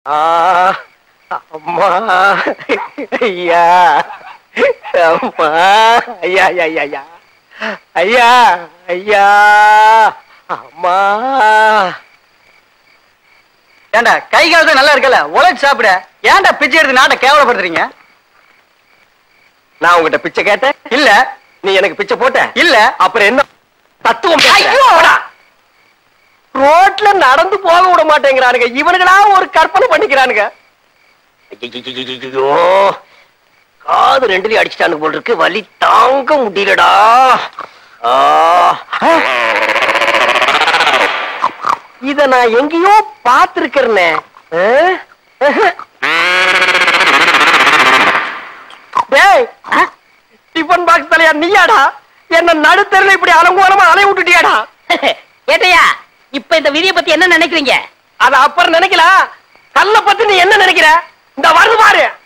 ஆ, அம்மா ஐயா அம்மா ஐயா ஐயா ஐயா ஐயா ஐயா ஐயா அம்மா ஏண்டா கை காலத்து நல்லா இருக்கல உழைச்சு சாப்பிட ஏன்டா பிச்சை எடுத்து நாட்டை கேவலப்படுத்துறீங்க நான் உங்ககிட்ட பிச்சை கேட்டேன் இல்ல நீ எனக்கு பிச்சை போட்ட இல்ல அப்புறம் என்ன தத்துவம் பேசுற? ஐயோ! போடா. ரோட்ல நடந்து போக விட மாட்டேங்கிறானுங்க இவனுங்களா ஒரு கற்பனை பண்ணிக்கிறானுங்க ஐயையையையையோ. காது ரெண்டுலயும் அடிச்சிட்டானுங்க போல் இருக்கு வலி தாங்க முடியலடா ஆ. இத நான் எங்கேயோ பார்த்திருக்கிறேனே ஆ? டேய் டிஃபன் பாக்ஸ் தலையா நீயாடா என்ன நடுத்தருல இப்படி அலங்கோலமா அலைய விட்டுட்டியாடா ஏட்டையா இப்ப இந்த விதியை பத்தி என்ன நினைக்கிறீங்க அத அப்புறம் நினைக்கலாம் கல்ல பத்தி நீ என்ன நினைக்கிற இந்த வருது பாரு